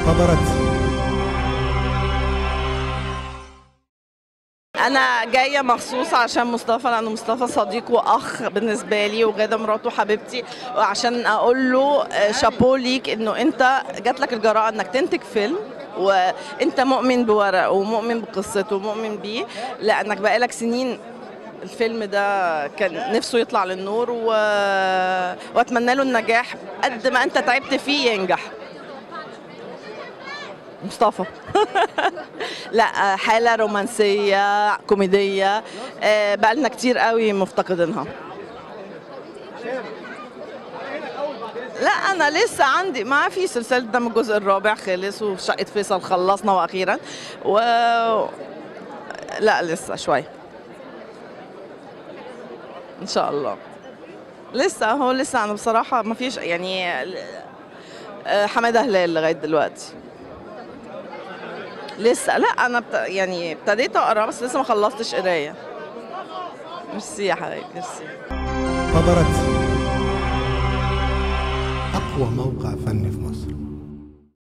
انتظرت انا جايه مخصوص عشان مصطفى لانه مصطفى صديق واخ بالنسبه لي وغاده مراته حبيبتي وعشان اقول له آه، شابو ليك انه انت جات لك الجراءه انك تنتج فيلم وانت مؤمن بورق ومؤمن بقصته ومؤمن بيه لانك بقالك سنين الفيلم ده كان نفسه يطلع للنور و... واتمنى له النجاح قد ما انت تعبت فيه ينجح مصطفى لا حالة رومانسية كوميدية آه، بقالنا كتير قوي مفتقدينها لا انا لسه عندي ما في سلسله دم الجزء الرابع خلص وشقه فيصل خلصنا واخيرا و لا لسه شوي ان شاء الله لسه هو لسه انا بصراحه ما فيش يعني آه، حماده هلال لغايه دلوقتي لسه لا انا بت... يعني ابتديت اقرا بس لسه ما خلصتش قرايه ميرسي يا حبيبي ميرسي انتظرت أقوى موقع فني في مصر